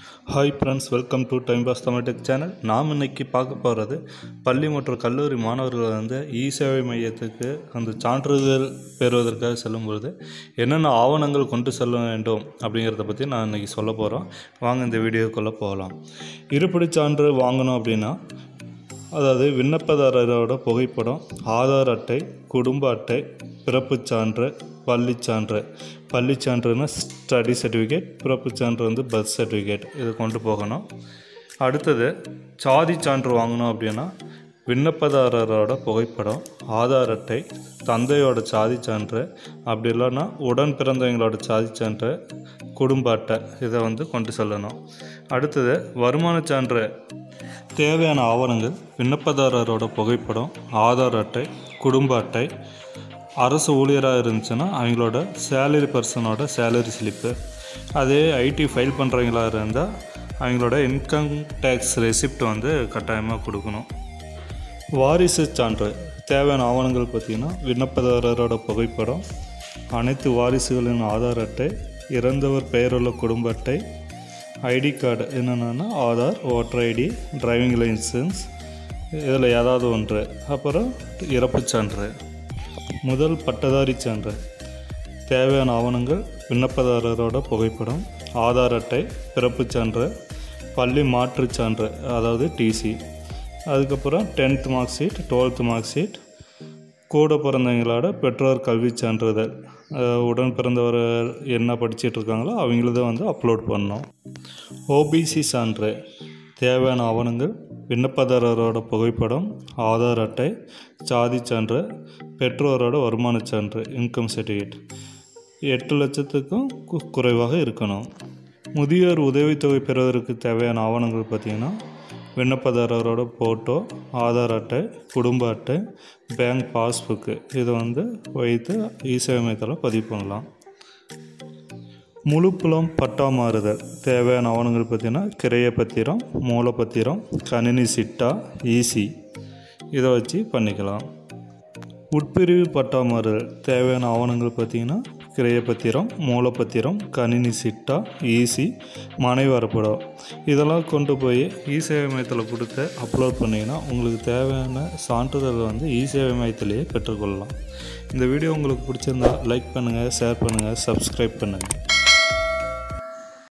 hi friends welcome to time pass Tamil Tech channel நாம் இன்னைக்கு பார்க்க போகிறது பள்ளி மற்றும் கல்லூரி மாணவர்கள் வந்து இ சேவை மையத்துக்கு அந்த சான்றிதழ் பெறுவதற்காக செல்லும்பொழுது என்னென்ன ஆவணங்கள் கொண்டு செல்ல வேண்டும் அப்படிங்கிறத பற்றி நான் இன்றைக்கி சொல்ல போகிறோம் வாங்க இந்த வீடியோக்குள்ளே போகலாம் இருப்பிடச் சான்று வாங்கணும் அப்படின்னா அதாவது விண்ணப்பதாரரோட புகைப்படம் ஆதார் அட்டை குடும்ப அட்டை பிறப்புச் சான்று பள்ளிச் சான்று பள்ளிச் சான்றுனா ஸ்டடி சர்டிஃபிகேட் பிறப்புச் சான்று வந்து பர்த் சர்டிஃபிகேட் இது கொண்டு போகணும் அடுத்தது சாதி சான்று வாங்கணும் அப்படின்னா விண்ணப்பதாரரோட புகைப்படம் ஆதார் அட்டை தந்தையோட சாதி சான்று அப்படி இல்லைன்னா உடன் பிறந்தவங்களோட சாதி சான்று குடும்ப அட்டை இதை வந்து கொண்டு செல்லணும் அடுத்தது வருமானச் சான்று தேவையான ஆவணங்கள் விண்ணப்பதாரரோட புகைப்படம் ஆதார் அட்டை குடும்ப அட்டை அரசு ஊழியராக இருந்துச்சுன்னா அவங்களோட சேலரி பர்சனோட சேலரி ஸ்லிப்பு அதே ஐடி ஃபைல் பண்ணுறவங்களா இருந்தால் அவங்களோட இன்கம் டேக்ஸ் ரெசிப்ட் வந்து கட்டாயமாக கொடுக்கணும் வாரிசு சான்று தேவையான ஆவணங்கள் பார்த்திங்கன்னா விண்ணப்பதாரரோட புகைப்படம் அனைத்து வாரிசுகளின் ஆதார் அட்டை இறந்தவர் பெயருள்ள குடும்ப அட்டை ஐடி கார்டு என்னென்னா Aadhaar voter ID driving licence இதில் ஏதாவது ஒன்று அப்புறம் இறப்புச் சான்று முதல் பட்டதாரி சான்று தேவையான ஆவணங்கள் விண்ணப்பதாரரோட புகைப்படம் ஆதார் அட்டை பிறப்புச் சான்று பள்ளி மாற்றுச் சான்று அதாவது டிசி அதுக்கப்புறம் tenth mark sheet twelfth mark sheet கூட பிறந்தவங்களோட பெற்றோர் கல்வி சான்றிதழ் அஹ் உடன் பிறந்தவர் என்ன படிச்சிட்டு இருக்காங்களோ அவங்களத வந்து அப்லோட் பண்ணணும் ஓபிசி சான்று தேவையான ஆவணங்கள் விண்ணப்பதாரரோட புகைப்படம் ஆதார் அட்டை சாதி சான்று பெற்றோரோட வருமானச் சான்று இன்கம் சர்டிஃபிகேட் எட்டு லட்சத்துக்கும் கு- குறைவாக இருக்கணும் முதியோர் உதவித்தொகை பெறுவதற்கு தேவையான ஆவணங்கள் பார்த்திங்கன்னா விண்ணப்பதாரரோட ஃபோட்டோ ஆதார் அட்டை குடும்ப அட்டை பேங்க் பாஸ்புக்கு இதை வந்து வைத்து இசேவை மையத்தில் பதிவு பண்ணலாம் முழுப்புலம் பட்டா மாறுதல் தேவையான ஆவணங்கள் பார்த்திங்கன்னா கிரைய பத்திரம் மூலப்பத்திரம் கணினி சிட்டா ஈசி இதை வச்சு பண்ணிக்கலாம் உட்பிரிவு பட்டா மாறுதல் தேவையான ஆவணங்கள் பார்த்திங்கன்னா கிரைய பத்திரம் மூலப்பத்திரம் கணினி சிட்டா ஈசி மனை வரப்படம் இதெல்லாம் கொண்டு போய் இ சேவை மையத்தில் கொடுத்து அப்லோட் பண்ணிங்கன்னா உங்களுக்கு தேவையான சான்றிதழ் வந்து இ சேவை மையத்திலேயே பெற்றுக்கொள்ளலாம் இந்த வீடியோ உங்களுக்கு பிடிச்சிருந்தா லைக் பண்ணுங்கள் ஷேர் பண்ணுங்கள் சப்ஸ்கிரைப் பண்ணுங்கள்